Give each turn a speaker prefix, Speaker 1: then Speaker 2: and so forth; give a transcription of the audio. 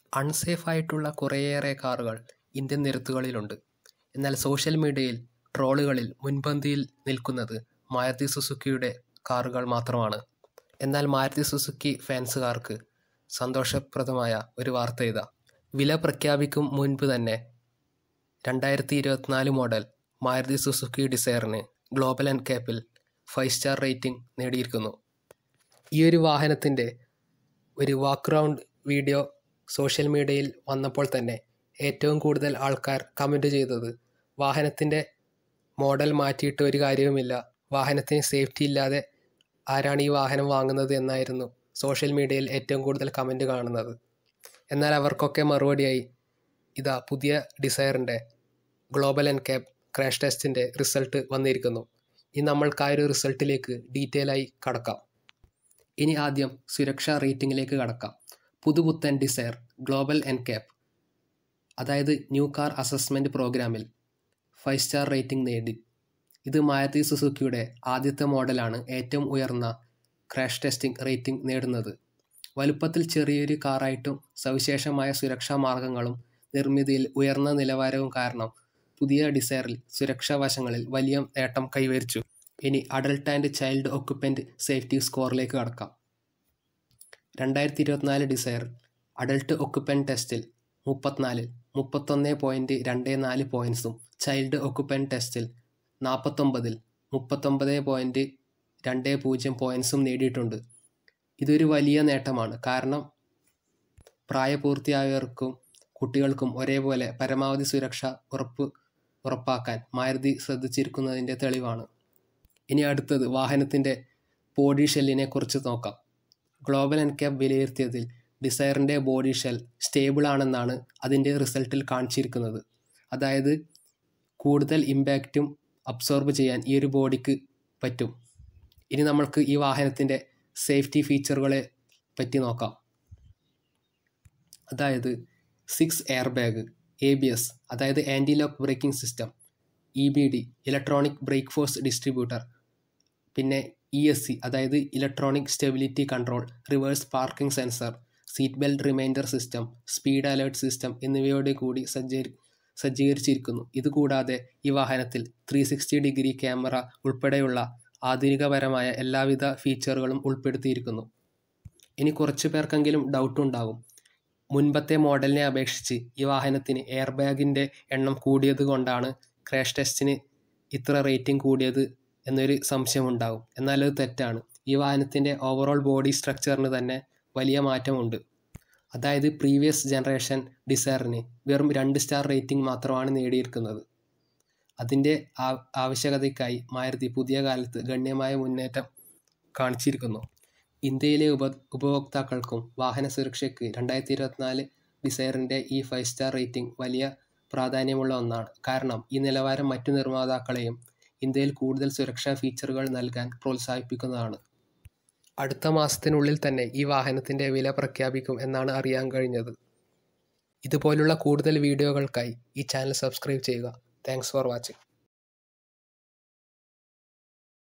Speaker 1: unsafe ആയിട്ടുള്ള കുറേയേറെ കാറുകൾ ഇന്ത്യൻ നിരത്തുകളിലുണ്ട് എന്നാൽ സോഷ്യൽ മീഡിയയിൽ ട്രോളുകളിൽ മുൻപന്തിയിൽ നിൽക്കുന്നത് മാരുതി സുസുക്കിയുടെ കാറുകൾ മാത്രമാണ് എന്നാൽ മാരുതി സുസുക്കി ഫാൻസുകാർക്ക് സന്തോഷപ്രദമായ ഒരു വാർത്ത ഇതാ വില പ്രഖ്യാപിക്കും മുൻപ് തന്നെ രണ്ടായിരത്തി ഇരുപത്തിനാല് മോഡൽ മാരുതി സുസുക്കി ഡിസയറിന് ഗ്ലോബൽ ആൻഡ് ക്യാപ്പിൽ ഫൈവ് സ്റ്റാർ റേറ്റിംഗ് നേടിയിരിക്കുന്നു ഈ ഒരു വാഹനത്തിൻ്റെ ഒരു വാക്ക് റൗണ്ട് വീഡിയോ സോഷ്യൽ മീഡിയയിൽ വന്നപ്പോൾ തന്നെ ഏറ്റവും കൂടുതൽ ആൾക്കാർ കമൻറ്റ് ചെയ്തത് വാഹനത്തിൻ്റെ മോഡൽ മാറ്റിയിട്ട് ഒരു കാര്യവുമില്ല വാഹനത്തിന് സേഫ്റ്റി ഇല്ലാതെ ആരാണ് ഈ വാഹനം വാങ്ങുന്നത് എന്നായിരുന്നു സോഷ്യൽ മീഡിയയിൽ ഏറ്റവും കൂടുതൽ കമൻറ്റ് കാണുന്നത് എന്നാൽ അവർക്കൊക്കെ മറുപടിയായി ഇതാ പുതിയ ഡിസയറിൻ്റെ ഗ്ലോബൽ ആൻഡ് ക്യാബ് ക്രാഷ് ടെസ്റ്റിൻ്റെ റിസൾട്ട് വന്നിരിക്കുന്നു ഇനി നമ്മൾക്ക് ആ ഒരു റിസൾട്ടിലേക്ക് ഡീറ്റെയിൽ ആയി കടക്കാം ഇനി ആദ്യം സുരക്ഷാ റേറ്റിംഗിലേക്ക് കടക്കാം പുതുപുത്തൻ ഡിസയർ ഗ്ലോബൽ എൻ ക്യാപ് അതായത് ന്യൂ കാർ അസസ്മെൻറ്റ് പ്രോഗ്രാമിൽ ഫൈവ് സ്റ്റാർ റേറ്റിംഗ് നേടി ഇത് മാരുതി സുസുക്കിയുടെ ആദ്യത്തെ മോഡലാണ് ഏറ്റവും ഉയർന്ന ക്രാഷ് ടെസ്റ്റിംഗ് റേറ്റിംഗ് നേടുന്നത് വലുപ്പത്തിൽ ചെറിയൊരു കാറായിട്ടും സവിശേഷമായ സുരക്ഷാ മാർഗങ്ങളും നിർമ്മിതിയിൽ ഉയർന്ന നിലവാരവും കാരണം പുതിയ ഡിസയറിൽ സുരക്ഷാ വശങ്ങളിൽ വലിയ നേട്ടം കൈവരിച്ചു ഇനി adult and child occupant safety സ്കോറിലേക്ക് കടക്കാം രണ്ടായിരത്തി ഇരുപത്തിനാല് ഡിസയർ അഡൾട്ട് ഒക്യുപ്പൻ്റ് ടെസ്റ്റിൽ മുപ്പത്തിനാലിൽ മുപ്പത്തൊന്ന് പോയിൻറ്റ് രണ്ട് നാല് പോയിൻറ്റ്സും ചൈൽഡ് ഒക്യുപ്പൻ്റ് ടെസ്റ്റിൽ നാൽപ്പത്തൊമ്പതിൽ മുപ്പത്തൊമ്പത് പോയിൻറ്റ് രണ്ട് പൂജ്യം പോയിൻറ്റ്സും നേടിയിട്ടുണ്ട് ഇതൊരു വലിയ നേട്ടമാണ് കാരണം പ്രായപൂർത്തിയായവർക്കും കുട്ടികൾക്കും ഒരേപോലെ പരമാവധി സുരക്ഷ ഉറപ്പ് ഉറപ്പാക്കാൻ മാരുതി ശ്രദ്ധിച്ചിരിക്കുന്നതിൻ്റെ തെളിവാണ് ഇനി അടുത്തത് വാഹനത്തിൻ്റെ ബോഡി ഷെല്ലിനെ കുറിച്ച് നോക്കാം ഗ്ലോബൽ എൻ ക്യാബ് വിലയിരുത്തിയതിൽ ഡിസയറിൻ്റെ ബോഡി ഷെൽ സ്റ്റേബിൾ ആണെന്നാണ് അതിൻ്റെ റിസൾട്ടിൽ കാണിച്ചിരിക്കുന്നത് അതായത് കൂടുതൽ ഇമ്പാക്റ്റും അബ്സോർബ് ചെയ്യാൻ ഈ ഒരു ബോഡിക്ക് പറ്റും ഇനി നമ്മൾക്ക് ഈ വാഹനത്തിൻ്റെ സേഫ്റ്റി ഫീച്ചറുകളെ പറ്റി നോക്കാം അതായത് six airbag A B S അതായത് anti lock braking system E B D electronic brake force distributor പിന്നെ ഇ എസ് സി അതായത് electronic stability control reverse parking sensor seat belt reminder system speed alert system എന്നിവയോട് കൂടി സജ്ജീ സജ്ജീകരിച്ചിരിക്കുന്നു ഇതുകൂടാതെ ഈ വാഹനത്തിൽ ത്രീ സിക്സ്റ്റി ഡിഗ്രി ക്യാമറ ഉൾപ്പെടെയുള്ള ആധുനികപരമായ എല്ലാവിധ ഫീച്ചറുകളും ഉൾപ്പെടുത്തിയിരിക്കുന്നു ഇനി കുറച്ചു പേർക്കെങ്കിലും ഡൗട്ട് ഉണ്ടാകും മുൻപത്തെ മോഡലിനെ അപേക്ഷിച്ച് ഈ വാഹനത്തിന് എയർ ബാഗിൻ്റെ എണ്ണം കൂടിയത് കൊണ്ടാണ് ക്രാഷ് ടെസ്റ്റിന് ഇത്ര റേറ്റിംഗ് കൂടിയത് എന്നൊരു സംശയമുണ്ടാകും എന്നാൽ അത് തെറ്റാണ് ഈ വാഹനത്തിൻ്റെ ഓവറോൾ ബോഡി സ്ട്രക്ചറിന് തന്നെ വലിയ മാറ്റമുണ്ട് അതായത് പ്രീവിയസ് ജനറേഷൻ ഡിസയറിന് വെറും രണ്ട് സ്റ്റാർ റേറ്റിംഗ് മാത്രമാണ് നേടിയിരിക്കുന്നത് അതിൻ്റെ ആവശ്യകതയ്ക്കായി മാരുതി പുതിയ കാലത്ത് ഗണ്യമായ മുന്നേറ്റം കാണിച്ചിരിക്കുന്നു ഇന്ത്യയിലെ ഉപ ഉപഭോക്താക്കൾക്കും വാഹന സുരക്ഷയ്ക്ക് രണ്ടായിരത്തി ഇരുപത്തിനാല് ഡിസയറിൻ്റെ ഈ ഫൈവ് സ്റ്റാർ റേറ്റിംഗ് വലിയ പ്രാധാന്യമുള്ള ഒന്നാണ് കാരണം ഈ നിലവാരം മറ്റു നിർമ്മാതാക്കളെയും ഇന്ത്യയിൽ കൂടുതൽ സുരക്ഷാ ഫീച്ചറുകൾ നൽകാൻ പ്രോത്സാഹിപ്പിക്കുന്നതാണ് അടുത്ത മാസത്തിനുള്ളിൽ തന്നെ ഈ വാഹനത്തിൻ്റെ വില പ്രഖ്യാപിക്കും എന്നാണ് അറിയാൻ കഴിഞ്ഞത് ഇതുപോലുള്ള കൂടുതൽ വീഡിയോകൾക്കായി ഈ ചാനൽ സബ്സ്ക്രൈബ് ചെയ്യുക താങ്ക്സ് ഫോർ വാച്ചിങ്